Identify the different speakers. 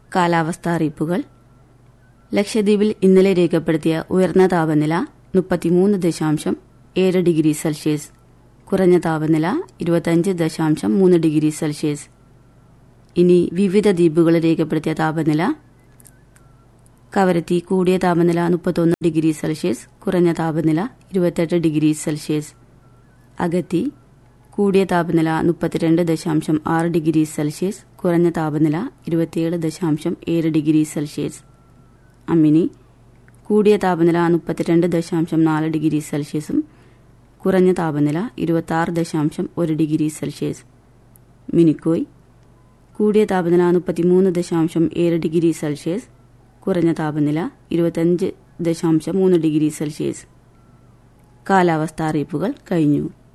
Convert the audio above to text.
Speaker 1: കാലാവസ്ഥാ അറിയിപ്പുകൾ ലക്ഷദ്വീപിൽ ഇന്നലെ രേഖപ്പെടുത്തിയ ഉയർന്ന താപനില മുപ്പത്തിമൂന്ന് ദശാംശം ഏഴ് ഡിഗ്രി സെൽഷ്യസ് കുറഞ്ഞ താപനില ഇരുപത്തഞ്ച് ദശാംശം മൂന്ന് ഡിഗ്രി സെൽഷ്യസ് ഇനി വിവിധ ദ്വീപുകളിൽ രേഖപ്പെടുത്തിയ താപനില കവരത്തി കൂടിയ താപനില മുപ്പത്തൊന്ന് ഡിഗ്രി സെൽഷ്യസ് കുറഞ്ഞ താപനില ഇരുപത്തെട്ട് ഡിഗ്രി സെൽഷ്യസ് അഗത്തി കൂടിയ താപനില മുപ്പത്തിരണ്ട് ദശാംശം ആറ് ഡിഗ്രി സെൽഷ്യസ് കുറഞ്ഞ താപനില ഇരുപത്തിയേഴ് ദശാംശം ഏഴ് ഡിഗ്രി സെൽഷ്യസ് അമ്മിനി കൂടിയ താപനില മുപ്പത്തിരണ്ട് ദശാംശം നാല് ഡിഗ്രി സെൽഷ്യസും കുറഞ്ഞ താപനില ഇരുപത്തി ദശാംശം ഒരു ഡിഗ്രി സെൽഷ്യസ് മിനിക്കോയ് കൂടിയ താപനില മുപ്പത്തിമൂന്ന് ദശാംശം ഏഴ് ഡിഗ്രി സെൽഷ്യസ് കുറഞ്ഞ താപനില ഇരുപത്തഞ്ച് ദശാംശം മൂന്ന് ഡിഗ്രി സെൽഷ്യസ് കാലാവസ്ഥാ അറിയിപ്പുകൾ കഴിഞ്ഞു